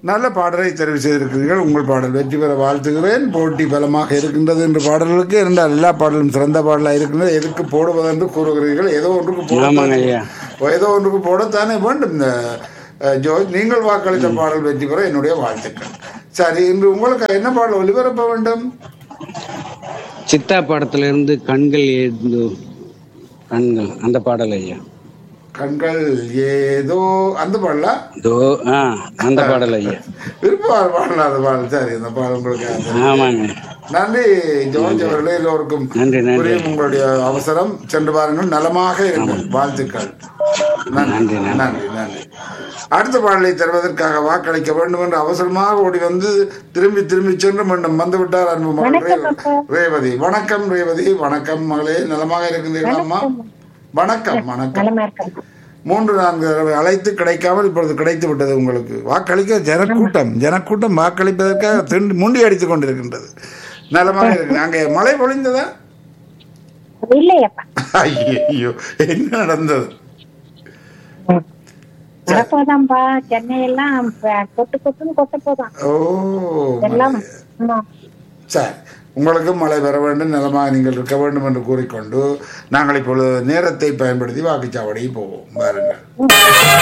நல்ல பாடலை தெரிவு செய்திருக்கிறீர்கள் உங்கள் பாடல் வெற்றி பெற வாழ்த்துகிறேன் போட்டி பலமாக இருக்கின்றது என்று பாடல்களுக்கு இருந்தால் எல்லா பாடலும் சிறந்த பாடலாக இருக்கின்றது எதுக்கு போடுவதென்று கூறுகிறீர்கள் ஏதோ ஒன்றுக்கு ஆமாங்க போட ஐயா ஏதோ ஒன்றுக்கு போடத்தானே வேண்டும் இந்த அஹ், ஜோர்ஜ் நீங்கள் வாக்களித்த பாடல் வெற்றி பெற என்னுடைய வாழ்த்துக்கள் சரி இன்று உங்களுக்கு என்ன பாடல் ஒளிபரப்ப வேண்டும் சித்தா படத்துல இருந்து கண்கள் ஏது கண்கள் அந்த பாடல் ஐயா கண்கள் ஏதோ அந்த பாடலா தோ ஆ அந்த பாடல் ஐயா விருப்ப பாடல அந்த பாடல் சரி அந்த பாடல் உங்களுக்கு அந்த- ஆமாங்க நன்றி ஜோர்ஜ் அவர்களே எல்லோருக்கும் நன்றி நன்றி புரியும் உங்களுடைய அவசரம் சென்று பாருங்கள் நலமாக இருங்கள் வாழ்த்துக்கள் நன்றி நன்றி, நன்றி. நன்றி நன்றி அடுத்த பாடலை தருவதற்காக வாக்களிக்க வேண்டும் என்று அவசரமாக ஓடி வந்து திரும்பி திரும்பி சென்று மீண்டும் வந்து விட்டார் அன்பு மகள் வணக்கம் ரே- அப்பா. ரேவதி வணக்கம் ரேவதி வணக்கம் மகளே நலமாக இருக்கின்றீர்களா அம்மா வணக்கம் வணக்கம் நலமா இருக்காங்க மூன்று நான்கு தடவை அழைத்து கிடைக்காமல் இப்பொழுது கிடைத்து விட்டது உங்களுக்கு வாக்களிக்க ஜனக்கூட்டம் ஜனக்கூட்டம் வாக்களிப்பதற்காக திண்டு முண்டி அடித்துக் கொண்டிருக்கின்றது நலமாக இருக்கு அங்கே மழை பொழிந்ததா இல்லையப்பா ஐயோ என்ன நடந்தது வரப்போதாம்பா சென்னை எல்லாம் ப- கொட்டு கொட்டுன்னு கொட்ட போதான் ஓ எல்லாம் ஆமா. சரி உங்களுக்கும் மழை வர வேண்டும் நலமாக நீங்கள் இருக்க வேண்டும் என்று கூறிக்கொண்டு நாங்கள் இப்பொழுது நேரத்தை பயன்படுத்தி வாக்குச்சாவடிக்கு போவோம் பாருங்கள்